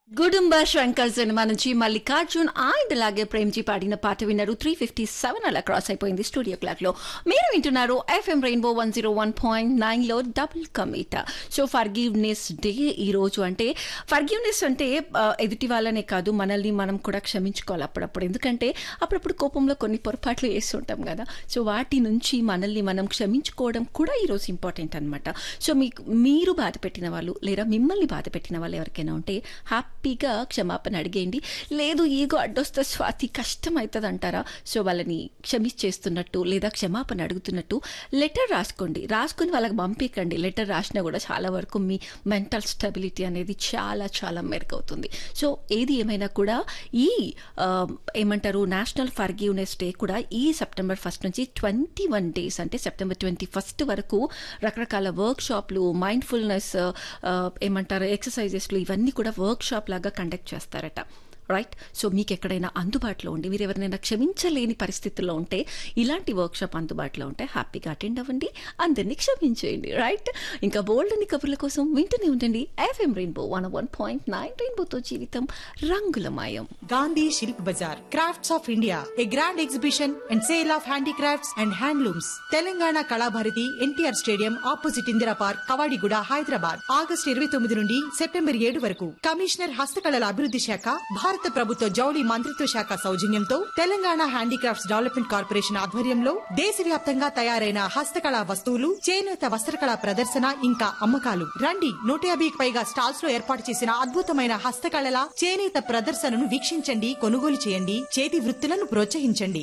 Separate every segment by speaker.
Speaker 1: Gudumba Shankar cinema నుంచి Mallikarjun and అలాగే ప్రేమ్జీ పాడిన పాట విన్నారు త్రీ ఫిఫ్టీ సెవెన్ అలా క్రాస్ అయిపోయింది స్టూడియో క్లాక్ లో మీరు వింటున్నారు FM Rainbow one zero one point nine లో డబుల్ కమిట సో ఫర్గివ్నెస్ డే ఈ రోజు అంటే ఫర్గివ్నెస్ అంటే ఆ, ఎదుటి వాళ్ళనే కాదు మనల్ని మనం కూడా క్షమించుకోవాలి అప్పుడప్పుడు ఎందుకంటే అప్పుడప్పుడు కోపంలో కొన్ని పొరపాట్లు వేస్తుంటాం కదా సో వాటి నుంచి మనల్ని మనం క్షమించుకోవడం కూడా ఈరోజు ఇంపార్టెంట్ అనమాట సో మీకు మీరు బాధ పెట్టిన వాళ్ళు లేదా మిమ్మల్ని బాధ పెట్టిన వాళ్ళు ఎవరికైనా ఉంటే హ్యాపీగా క్షమాపణ అడిగేయండి లేదు ఈగో అడ్డొస్తే స్వాతి కష్టం అవుతుంది అంటారా సో వాళ్ళని క్షమించేస్తున్నట్టు లేదా క్షమాపణ అడుగుతున్నట్టు లెటర్ రాసుకోండి రాసుకుని వాళ్ళకి పంపించండి లెటర్ రాసినా కూడా చాలా వరకు మీ మెంటల్ స్టెబిలిటీ అనేది చాలా చాలా మెరుగవుతుంది సో ఏది ఏమైనా కూడా ఈ ఆ, ఏమంటారు నేషనల్ ఫర్గివ్నెస్ డే కూడా ఈ సెప్టెంబర్ ఫస్ట్ నుంచి ట్వంటీ వన్ డేస్ అంటే సెప్టెంబర్ ట్వంటీ ఫస్ట్ వరకు రకరకాల వర్క్ షాప్లు మైండ్ఫుల్నెస్ ఏమంటారు ఎక్సర్సైజెస్లు ఇవన్నీ కూడా వర్క్ షాప్ లాగా కండక్ట్ చేస్తారట రైట్ సో మీకు ఎక్కడైనా అందుబాటులో ఉండి మీరు ఎవరినైనా క్షమించలేని పరిస్థితుల్లో ఉంటే ఇలాంటి వర్క్షాప్ అందుబాటులో ఉంటే హ్యాపీగా అటెండ్ అవ్వండి అందరినీ క్షమించేయండి రైట్ ఇంకా బోల్డ్ అని కబుర్ల కోసం వింటూనే ఉండండి FM Rainbow one one point nine రెయిన్బోతో జీవితం రంగులమయం
Speaker 2: Gandhi Shilp Bazaar, Crafts of India, a grand exhibition and sale of handicrafts and handlooms. Telangana Kalabharathi NTR stadium opposite Indira park Kavadiguda Hyderabad August ఇరవై తొమ్మిది నుండి సెప్టెంబర్ ఏడు వరకు కమిషనర్ హస్తకళల అభివృద్ధి శాఖ భారత ప్రభుత్వ జౌళి మంత్రిత్వ శాఖ సౌజన్యంతో తెలంగాణ హ్యాండీక్రాఫ్ట్స్ డెవలప్మెంట్ కార్పొరేషన్ ఆధ్వర్యంలో దేశవ్యాప్తంగా తయారైన హస్తకళా వస్తువులు చేనేత వస్త్రకళా ప్రదర్శన ఇంకా అమ్మకాలు రండి నూట యాభైకి పైగా స్టాల్స్ లో ఏర్పాటు చేసిన అద్భుతమైన హస్తకళల చేనేత ప్రదర్శనను వీక్షించండి కొనుగోలు చేయండి చేతి వృత్తులను ప్రోత్సహించండి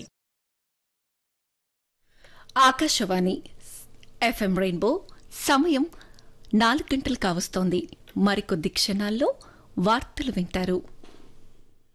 Speaker 1: ఆకాశవాణి ఎఫ్ఎం రెయిన్బో సమయం నాలుగు గంటలు కావస్తోంది మరికొద్ది క్షణాల్లో వార్తలు వింటారు